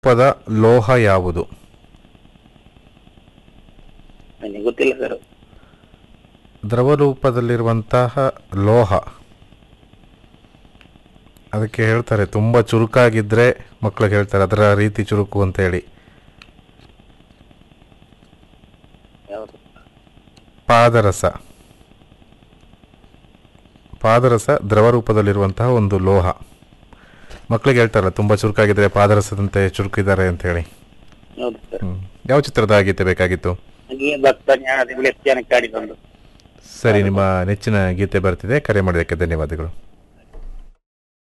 ಪದ ಲೋಹ ಯಾವುದು ನನಗೆ ಗೊತ್ತಿಲ್ಲ ಸರ್ ದ್ರವ ರೂಪದಲ್ಲಿರುವಂತಹ ಲೋಹ ಅದಕ್ಕೆ ಹೇಳ್ತಾರೆ ತುಂಬ ಚುರುಕಾಗಿದ್ದರೆ ಮಕ್ಕಳಿಗೆ ಹೇಳ್ತಾರೆ ಅದರ ರೀತಿ ಚುರುಕು ಅಂತ ಹೇಳಿ ಯಾವುದು ಪಾದರಸ ಪಾದರಸ ದ್ರವ ರೂಪದಲ್ಲಿರುವಂತಹ ಒಂದು ಲೋಹ ಮಕ್ಕಳಿಗೆ ಹೇಳ್ತಾರಲ್ಲ ತುಂಬ ಚುರುಕಾಗಿದ್ದರೆ ಪಾದರಸದಂತೆ ಚುರುಕಿದ್ದಾರೆ ಅಂತ ಹೇಳಿ ಹೌದು ಸರ್ ಹ್ಮ್. ಯಾವ ಚಿತ್ರದ ಗೀತೆ ಬೇಕಾಗಿತ್ತು ನನಗೆ ಭಕ್ತ ಜ್ಞಾನದ ವಿಲೇಖ ಕಾಡಿದೊಂದು ಸರಿ ನಿಮ್ಮ ನೆಚ್ಚಿನ ಗೀತೆ ಬರ್ತಿದೆ ಕರೆ ಮಾಡೋದಕ್ಕೆ ಧನ್ಯವಾದಗಳು